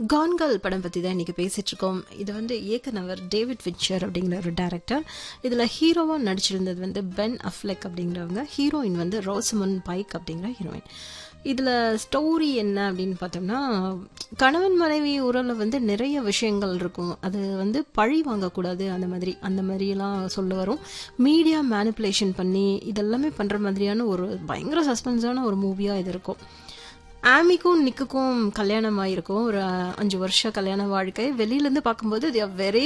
கான்கள் படம் பற்றி தான் இன்றைக்கி பேசிகிட்டு இருக்கோம் இது வந்து இயக்குனவர் டேவிட் விச்சர் அப்படிங்கிற ஒரு டேரக்டர் இதில் ஹீரோவாக நடிச்சிருந்தது வந்து பென் அஃப்லெக் அப்படிங்கிறவங்க ஹீரோயின் வந்து ரோசமன் பைக் அப்படிங்கிற ஹீரோயின் இதில் ஸ்டோரி என்ன அப்படின்னு பார்த்தோம்னா கணவன் மனைவி உறவில் வந்து நிறைய விஷயங்கள் இருக்கும் அது வந்து பழி வாங்கக்கூடாது அந்த மாதிரி அந்த மாதிரியெல்லாம் சொல்ல வரும் மீடியா மேனிப்புலேஷன் பண்ணி இதெல்லாமே பண்ணுற மாதிரியான ஒரு பயங்கர சஸ்பென்ஸான ஒரு மூவியாக இது இருக்கும் ஆமிக்கும் நிக்குக்கும் கல்யாணம் ஆயிருக்கும் ஒரு அஞ்சு வருஷம் கல்யாண வாழ்க்கை வெளியிலேருந்து பார்க்கும்போது வெரி